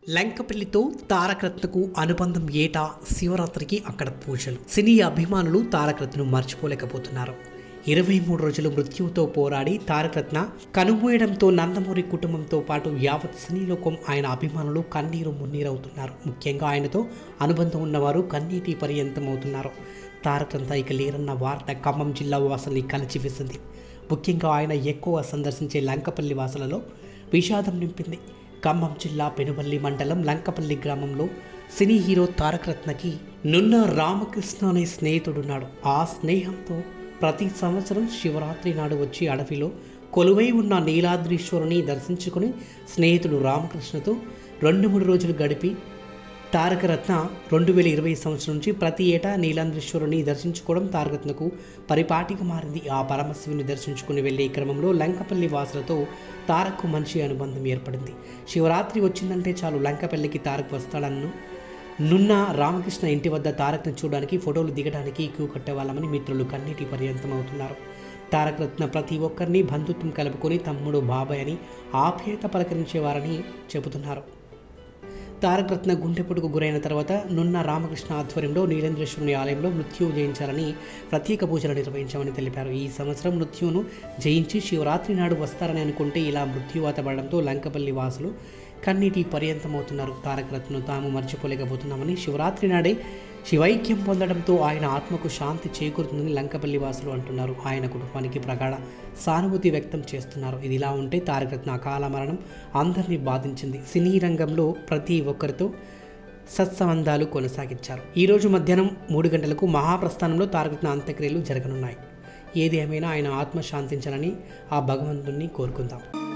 లంకపల్లితో తారకరత్నకు అనుబంధం ఏటా శివరాత్రికి అక్కడ పూజలు సినీ అభిమానులు తారకరత్నను మర్చిపోలేకపోతున్నారు ఇరవై మూడు రోజులు మృత్యువుతో పోరాడి తారకరత్న కనుమూయడంతో నందమూరి కుటుంబంతో పాటు యావత్ సినీలోకం ఆయన అభిమానులు కన్నీరు మున్నీరవుతున్నారు ముఖ్యంగా ఆయనతో అనుబంధం ఉన్నవారు కన్నీటి పర్యంతం అవుతున్నారు తారకరత్న ఇక లేరన్న వార్త ఖమ్మం జిల్లా వాసుల్ని కలిచివేసింది ముఖ్యంగా ఆయన ఎక్కువ సందర్శించే లంకపల్లి వాసులలో విషాదం నింపింది ఖమ్మం జిల్లా పెనుబల్లి మండలం లంకపల్లి గ్రామంలో సినీ హీరో తారకరత్నకి నున్న రామకృష్ణ అనే స్నేహితుడున్నాడు ఆ స్నేహంతో ప్రతి సంవత్సరం శివరాత్రి నాడు వచ్చి అడవిలో కొలువై ఉన్న నీలాద్రీశ్వరుని దర్శించుకుని స్నేహితుడు రామకృష్ణతో రెండు మూడు రోజులు గడిపి తారకరత్న రెండు వేల ఇరవై సంవత్సరం నుంచి ప్రతి ఏటా నీలాంధ్రేశ్వరుని దర్శించుకోవడం తారకరత్నకు పరిపాటిగా మారింది ఆ పరమశివుని దర్శించుకుని వెళ్లే క్రమంలో లంకపల్లి వాసులతో తారక్కు మంచి అనుబంధం ఏర్పడింది శివరాత్రి వచ్చిందంటే చాలు లంకపల్లికి తారక్ వస్తాడన్ను నున్న రామకృష్ణ ఇంటి వద్ద తారక్ను చూడడానికి ఫోటోలు దిగడానికి క్యూ కట్టేవాళ్ళమని మిత్రులు కన్నీటి పర్యంతం అవుతున్నారు తారకరత్న ప్రతి ఒక్కరిని బంధుత్వం కలుపుకొని తమ్ముడు బాబాయ్ అని ఆప్యాయత పలకరించేవారని చెబుతున్నారు తారకరత్న గుండెపోటుకు గురైన తర్వాత నున్న రామకృష్ణ ఆధ్వర్యంలో నీలేంద్రేశ్వరుని ఆలయంలో మృత్యువు జయించాలని ప్రత్యేక పూజలు నిర్వహించామని తెలిపారు ఈ సంవత్సరం మృత్యువును జయించి శివరాత్రి నాడు వస్తారని అనుకుంటే ఇలా మృత్యువాత పడడంతో లంకపల్లి వాసులు కన్నీటి పర్యంతమవుతున్నారు తారకరత్నను తాము మర్చిపోలేకపోతున్నామని శివరాత్రి నాడే శివైక్యం పొందడంతో ఆయన ఆత్మకు శాంతి చేకూరుతుందని లంకపల్లి వాసులు అంటున్నారు ఆయన కుటుంబానికి ప్రగాఢ సానుభూతి వ్యక్తం చేస్తున్నారు ఇది ఇలా ఉంటే తారకరత్న అకాల మరణం అందరినీ బాధించింది సినీ రంగంలో ప్రతి ఒక్కరితో సత్సంబంధాలు కొనసాగించారు ఈరోజు మధ్యాహ్నం మూడు గంటలకు మహాప్రస్థానంలో తారకరత్న అంత్యక్రియలు జరగనున్నాయి ఏది ఏమైనా ఆయన ఆత్మ శాంతించాలని ఆ భగవంతుణ్ణి కోరుకుందాం